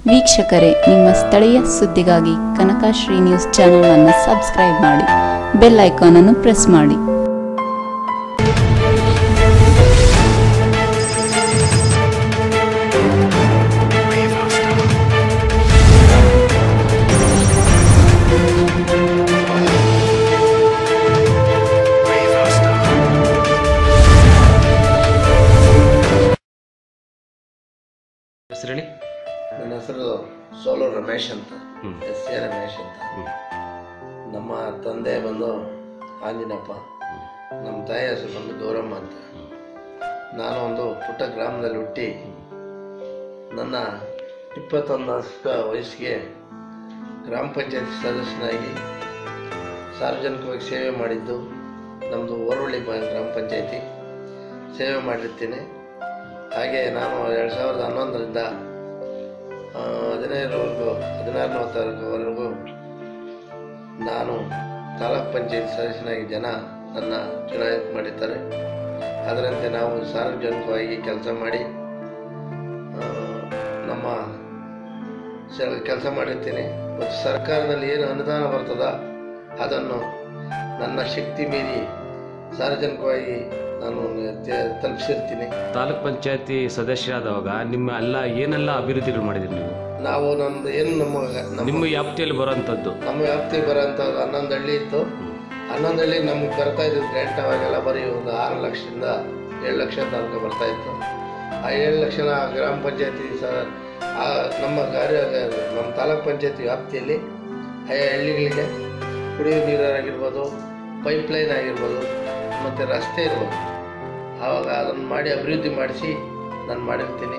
ವೀಕ್ಷಕರೇ ನಿಮ್ಮ ಸ್ಥಳೀಯ ಸುದ್ದಿಗಾಗಿ ಕನಕಶ್ರೀ ನ್ಯೂಸ್ ಚಾನೆಲ್ ಅನ್ನು ಸಬ್ಸ್ಕ್ರೈಬ್ ಮಾಡಿ ಬೆಲ್ ಐಕಾನ್ ಅನ್ನು ಪ್ರೆಸ್ ಮಾಡಿ ಹೆಸರು ಹೇಳಿ ನನ್ನ ಹೆಸರು ಸೋಲು ರಮೇಶ್ ಅಂತ ಹ್ಮ್. ಎಸ್ ಎ ರಮೇಶ್ ಅಂತ ಹ್ಮ್. ನಮ್ಮ ತಂದೆ ಬಂದು ಆಂಜನಪ್ಪ ನಮ್ಮ ತಾಯಿ ಹೆಸರು ಬಂದು ಗೌರಮ್ಮ ಅಂತ ನಾನು ಒಂದು ಪುಟ್ಟ ಗ್ರಾಮದಲ್ಲಿ ಹುಟ್ಟಿ ನನ್ನ ಇಪ್ಪತ್ತೊಂದು ವರ್ಷ ವಯಸ್ಸಿಗೆ ಗ್ರಾಮ ಪಂಚಾಯತ್ ಸದಸ್ಯನಾಗಿ ಸಾರ್ವಜನಿಕವಾಗಿ ಸೇವೆ ಮಾಡಿದ್ದು ನಮ್ಮದು ಓರವಳ್ಳಿ ಬ- ಗ್ರಾಮ ಪಂಚಾಯತಿ ಸೇವೆ ಮಾಡಿರ್ತೀನಿ ಹಾಗೆ ನಾನು ಎರಡು ಸಾವಿರದ ಹನ್ನೊಂದರಿಂದ ಆ, ಹದಿನೈದರವರೆಗೂ ಹದಿನಾರನೇ ತಾರೀಕುವರೆಗೂ ನಾನು ತಾಲೂಕ್ ಪಂಚಾಯತ್ ಸದಸ್ಯನಾಗಿ ಜನ ನನ್ನ ಚುನಾಯಿತ ಮಾಡಿದ್ದಾರೆ ಅದರಂತೆ ನಾವು ಸಾರ್ವಜನಿಕವಾಗಿ ಕೆಲಸ ಮಾಡಿ ಆ, ನಮ್ಮ ಕೆಲಸ ಮಾಡಿರ್ತೀನಿ ಮತ್ತು ಸರ್ಕಾರದಲ್ಲಿ ಏನು ಅನುದಾನ ಬರ್ತದ ಅದನ್ನು ನನ್ನ ಶಕ್ತಿ ಮೀರಿ ಸಾರ್ವಜನಿಕವಾಗಿ ನಾನು ತೆ- ತಲುಪಿಸಿರ್ತೀನಿ ತಾಲೂಕ್ ಪಂಚಾಯತಿ ಸದಸ್ಯರಾದವಾಗ ನಿಮ್ಮ ಎಲ್ಲ ಏನೆಲ್ಲ ಅಭಿವೃದ್ಧಿಗಳು ಮಾಡಿದ್ರಿ ನೀವು ನಾವು ನಮ್ದು ಏನು ನಮ್ಮ ನಮ್ಮ ನಿಮ್ಮ ವ್ಯಾಪ್ತಿಯಲ್ಲಿ ಬರೋಂಥದ್ದು ನಮ್ಮ ವ್ಯಾಪ್ತಿಗೆ ಬರೋಂಥ ಹನ್ನೊಂದು ಹಳ್ಳಿ ಇತ್ತು ಹನ್ನೊಂದು ಹಳ್ಳಿ ನಮ್ಗೆ ಬರ್ತಾ ಇದ್ದು ಗ್ರ್ಯಾಂಟ್ ಅವಾಗೆಲ್ಲ ಬರೀ ಒಂದು ಆರು ಲಕ್ಷದಿಂದ ಏಳು ಲಕ್ಷ ತನಕ ಬರ್ತಾ ಇತ್ತು ಆ ಏಳು ಲಕ್ಷನ ಗ್ರಾಮ ಪಂಚಾಯತಿ ಸ ಆ ನಮ್ಮ ಕಾರ್ಯ ನಮ್ಮ ತಾಲೂಕ್ ಪಂಚಾಯತಿ ವ್ಯಾಪ್ತಿಯಲ್ಲಿ ಆಯಾ ಹಳ್ಳಿಗಳಿಗೆ ಕುಡಿಯೋ ನೀರಾಗಿರ್ಬೋದು ಪೈಪ್ ಲೈನ್ ಆಗಿರ್ಬೋದು ಮತ್ತು ರಸ್ತೆ ಇರ್ಬೋದು ಆವಾಗ ಅದನ್ನು ಮಾಡಿ ಅಭಿವೃದ್ಧಿ ಮಾಡಿಸಿ ನಾನು ಮಾಡಿರ್ತೀನಿ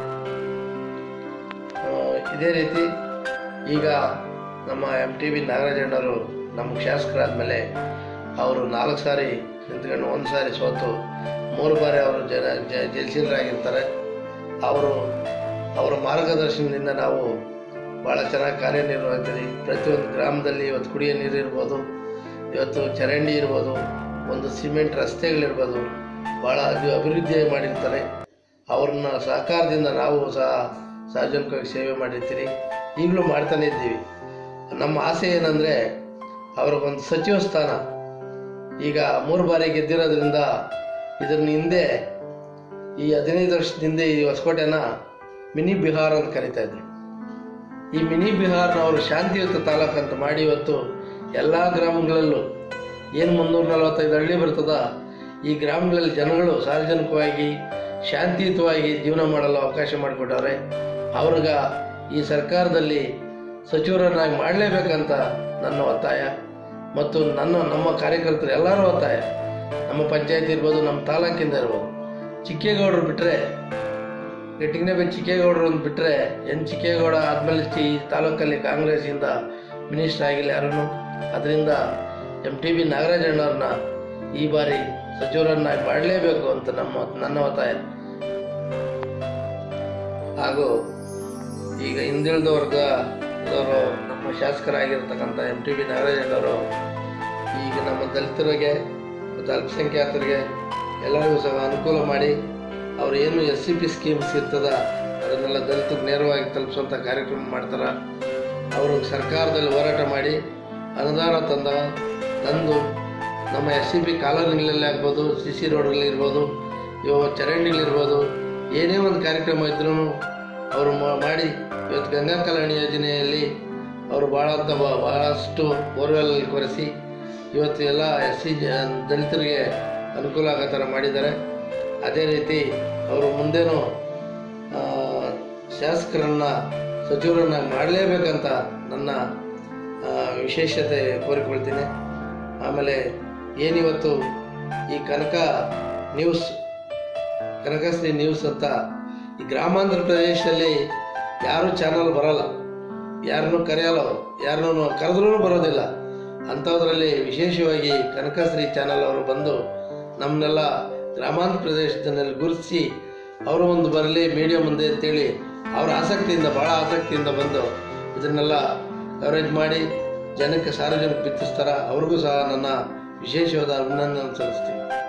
ಆ, ಇದೇ ರೀತಿ ಈಗ ನಮ್ಮ ಎಮ್ ಟಿ ವಿ ನಾಗರಾಜಣ್ಣವರು ನಮ್ಮ ಶಾಸಕರಾದ್ಮೇಲೆ ಅವರು ನಾಲ್ಕು ಸಾರಿ ನಿಂತ್ಕೊಂಡು ಒಂದು ಸಾರಿ ಸೋತು ಮೂರು ಬಾರಿ ಅವರು ಜನ ಜ- ಜಯಶೀಲರಾಗಿರ್ತಾರೆ ಅವರು ಅವರ ಮಾರ್ಗದರ್ಶನದಿಂದ ನಾವು ಭಾಳ ಚೆನ್ನಾಗಿ ಕಾರ್ಯನಿರ್ವಹಿಸ್ತೀವಿ ಪ್ರತಿಯೊಂದು ಗ್ರಾಮದಲ್ಲಿ ಇವತ್ತು ಕುಡಿಯೋ ನೀರು ಇರ್ಬೋದು ಇವತ್ತು ಚರಂಡಿ ಇರ್ಬೋದು ಒಂದು ಸಿಮೆಂಟ್ ರಸ್ತೆಗಳಿರ್ಬೋದು ಭಾಳ ಅದು ಅಭಿವೃದ್ಧಿ ಮಾಡಿರ್ತಾರೆ ಅವ್ರನ್ನ ಸಹಕಾರದಿಂದ ನಾವು ಸಹ ಸಾರ್ವಜನಿಕವಾಗಿ ಸೇವೆ ಮಾಡಿರ್ತೀರಿ ಈಗಲೂ ಮಾಡ್ತಾನೆ ಇದ್ದೀವಿ ನಮ್ಮ ಆಸೆ ಏನಂದರೆ ಅವ್ರಿಗೊಂದು ಸಚಿವ ಸ್ಥಾನ ಈಗ ಮೂರು ಬಾರಿ ಗೆದ್ದಿರೋದ್ರಿಂದ ಇದನ್ನ ಹಿಂದೆ ಈ ಹದಿನೈದು ವರ್ಷದ ಹಿಂದೆ ಈ ಹೊಸಕೋಟೆನ ಮಿನಿ ಬಿಹಾರ್ ಅಂತ ಕರಿತಾ ಇದ್ರು ಈ ಮಿನಿ ಬಿಹಾರ್ನ ಅವರು ಶಾಂತಿಯುತ ತಾಲೂಕು ಅಂತ ಮಾಡಿ ಇವತ್ತು ಎಲ್ಲ ಗ್ರಾಮಗಳಲ್ಲೂ ಏನು ಮುನ್ನೂರ ನಲವತ್ತೈದು ಹಳ್ಳಿ ಬರ್ತದ ಈ ಗ್ರಾಮಗಳಲ್ಲಿ ಜನಗಳು ಸಾರ್ವಜನಿಕವಾಗಿ ಶಾಂತಿಯುತವಾಗಿ ಜೀವನ ಮಾಡಲು ಅವಕಾಶ ಮಾಡಿಕೊಟ್ಟವ್ರೆ ಅವ್ರಿಗ ಈ ಸರ್ಕಾರದಲ್ಲಿ ಸಚಿವರನ್ನಾಗಿ ಮಾಡಲೇಬೇಕಂತ ನನ್ನ ಒತ್ತಾಯ ಮತ್ತು ನನ್ನ ನಮ್ಮ ಕಾರ್ಯಕರ್ತರು ಎಲ್ಲರೂ ಒತ್ತಾಯ ನಮ್ಮ ಪಂಚಾಯತ್ ಇರ್ಬೋದು ನಮ್ಮ ತಾಲೂಕಿಂದ ಇರ್ಬೋದು ಚಿಕ್ಕೇಗೌಡರು ಬಿಟ್ಟರೆ ಗಟ್ಟಿಗನೆ ಚಿಕ್ಕೇಗೌಡರು ಅಂತ ಬಿಟ್ಟರೆ ಎನ್ ಚಿಕ್ಕೇಗೌಡ ಆದಮೇಲೆ ಈ ತಾಲೂಕಲ್ಲಿ ಕಾಂಗ್ರೆಸ್ಸಿಂದ ಮಿನಿಸ್ಟರ್ ಆಗಿಲ್ಲ ಯಾರೂ ಅದರಿಂದ ಎಮ್ ಟಿ ಬಿ ನಾಗರಾಜಣ್ಣವ್ರನ್ನ ಈ ಬಾರಿ ಸಚಿವರನ್ನಾಗಿ ಮಾಡಲೇಬೇಕು ಅಂತ ನಮ್ಮ ನನ್ನ ಒತ್ತಾಯ ಹಾಗೂ ಈಗ ಹಿಂದುಳಿದ ವರ್ಗದವರು ನಮ್ಮ ಶಾಸಕರಾಗಿರ್ತಕ್ಕಂಥ ಎಮ್ ಟಿ ಬಿ ನಾಗರಾಜಣ್ಣವರು ಈಗ ನಮ್ಮ ದಲಿತರಿಗೆ ಮತ್ತು ಅಲ್ಪಸಂಖ್ಯಾತರಿಗೆ ಎಲ್ಲರಿಗೂ ಸಹ ಅನುಕೂಲ ಮಾಡಿ ಅವ್ರು ಏನು ಎಸ್ ಸಿ ಪಿ ಸ್ಕೀಮ್ಸ್ ಇರ್ತದ ಅದನ್ನೆಲ್ಲ ದಲಿತರಿಗೆ ನೇರವಾಗಿ ತಲುಪಿಸುವಂಥ ಕಾರ್ಯಕ್ರಮ ಮಾಡ್ತಾರೆ ಅವರು ಸರ್ಕಾರದಲ್ಲಿ ಹೋರಾಟ ಮಾಡಿ ಅನುದಾನ ತಂದ ತಂದು ನಮ್ಮ ಎಸ್ ಸಿ ಪಿ ಕಾಲೋನಿಗಳಲ್ಲಿ ಆಗ್ಬೋದು ಸಿ ಸಿ ರೋಡ್ಗಳಿರ್ಬೋದು ಇವಾಗ ಚರಂಡಿಗಳಿರ್ಬೋದು ಏನೇ ಒಂದು ಕಾರ್ಯಕ್ರಮ ಇದ್ರೂ ಅವರು ಮಾ- ಮಾಡಿ ಇವತ್ತು ಗಂಗಾ ಕಲ್ಯಾಣಿ ಯೋಜನೆಯಲ್ಲಿ ಅವರು ಭಾಳ ಅಂತ ಬ- ಭಾಳಷ್ಟು ಬೋರ್ವೆಲ್ ಕೊರೆಸಿ ಇವತ್ತು ಎಲ್ಲ ಎಸ್ ಸಿ ದಲಿತರಿಗೆ ಅನುಕೂಲ ಆಗೋ ಥರ ಮಾಡಿದ್ದಾರೆ ಅದೇ ರೀತಿ ಅವರು ಮುಂದೇನು ಆ, ಶಾಸಕರನ್ನ ಸಚಿವರನ್ನ ಮಾಡಲೇಬೇಕಂತ ನನ್ನ ಆ, ವಿಶೇಷತೆ ಕೋರಿಕೊಳ್ತೀನಿ ಆಮೇಲೆ ಏನಿವತ್ತು ಈ ಕನಕ ನ್ಯೂಸ್ ಕನಕಶ್ರೀ ನ್ಯೂಸ್ ಅಂತ ಈ ಗ್ರಾಮಾಂತರ ಪ್ರದೇಶದಲ್ಲಿ ಯಾರೂ ಚಾನಲ್ ಬರಲ್ಲ ಯಾರನ್ನೂ ಕರೆಯಲ್ಲ ಅವರು ಯಾರನ್ನೂ ಕರೆದ್ರೂ ಬರೋದಿಲ್ಲ ಅಂಥದ್ರಲ್ಲಿ ವಿಶೇಷವಾಗಿ ಕನಕಶ್ರೀ ಚಾನಲ್ ಅವರು ಬಂದು ನಮ್ಮನ್ನೆಲ್ಲ ಗ್ರಾಮಾಂತರ ಪ್ರದೇಶದಲ್ಲಿ ಗುರುತಿಸಿ ಅವರು ಒಂದು ಬರಲಿ ಮೀಡಿಯಾ ಮುಂದೆ ಅಂತೇಳಿ ಅವರ ಆಸಕ್ತಿಯಿಂದ ಭಾಳ ಆಸಕ್ತಿಯಿಂದ ಬಂದು ಇದನ್ನೆಲ್ಲ ಕವರೇಜ್ ಮಾಡಿ ಜನಕ್ಕೆ ಸಾರ್ವಜನಿಕ ಬಿತ್ತಿಸ್ತಾರ ಅವ್ರಿಗೂ ಸಹ ನನ್ನ ವಿಶೇಷವಾದ ಅಭಿನಂದನೆ ಸಲ್ಲಿಸ್ತೀನಿ